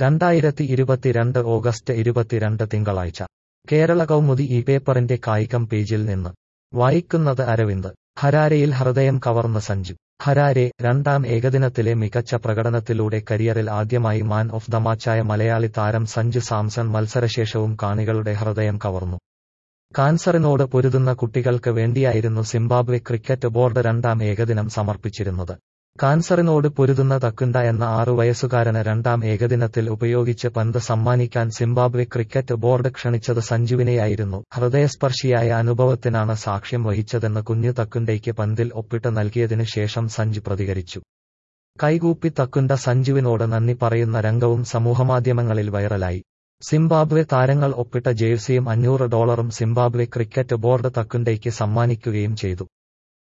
രണ്ടായിരത്തി ഇരുപത്തിരണ്ട് ഓഗസ്റ്റ് ഇരുപത്തിരണ്ട് തിങ്കളാഴ്ച കേരള കൗമുദി ഈ പേപ്പറിന്റെ കായികം പേജിൽ നിന്ന് വായിക്കുന്നത് അരവിന്ദ് ഹരാരെയിൽ ഹൃദയം കവർന്ന സഞ്ജു ഹരാരെ രണ്ടാം ഏകദിനത്തിലെ മികച്ച പ്രകടനത്തിലൂടെ കരിയറിൽ ആദ്യമായി മാൻ ഓഫ് ദ മാച്ചായ മലയാളി താരം സഞ്ജു സാംസൺ മത്സരശേഷവും കാണികളുടെ ഹൃദയം കവർന്നു കാൻസറിനോട് പൊരുതുന്ന കുട്ടികൾക്ക് വേണ്ടിയായിരുന്നു സിംബാബ്വെ ക്രിക്കറ്റ് ബോർഡ് രണ്ടാം ഏകദിനം സമർപ്പിച്ചിരുന്നത് കാൻസറിനോട് പൊരുതുന്ന തക്കുണ്ട എന്ന ആറു വയസ്സുകാരന് രണ്ടാം ഏകദിനത്തിൽ ഉപയോഗിച്ച് പന്ത് സമ്മാനിക്കാൻ സിംബാബ്വെ ക്രിക്കറ്റ് ബോർഡ് ക്ഷണിച്ചത് സഞ്ജുവിനെയായിരുന്നു ഹൃദയസ്പർശിയായ അനുഭവത്തിനാണ് സാക്ഷ്യം വഹിച്ചതെന്ന് കുഞ്ഞു തക്കുണ്ടയ്ക്ക് പന്തിൽ ഒപ്പിട്ട് നൽകിയതിനു ശേഷം സഞ്ജു പ്രതികരിച്ചു കൈകൂപ്പി തക്കുണ്ട സഞ്ജുവിനോട് നന്ദി പറയുന്ന രംഗവും സമൂഹമാധ്യമങ്ങളിൽ വൈറലായി സിംബാബ്വെ താരങ്ങൾ ഒപ്പിട്ട ജേഴ്സിയും അഞ്ഞൂറ് ഡോളറും സിംബാബ്വെ ക്രിക്കറ്റ് ബോർഡ് തക്കുണ്ടയ്ക്ക് സമ്മാനിക്കുകയും ചെയ്തു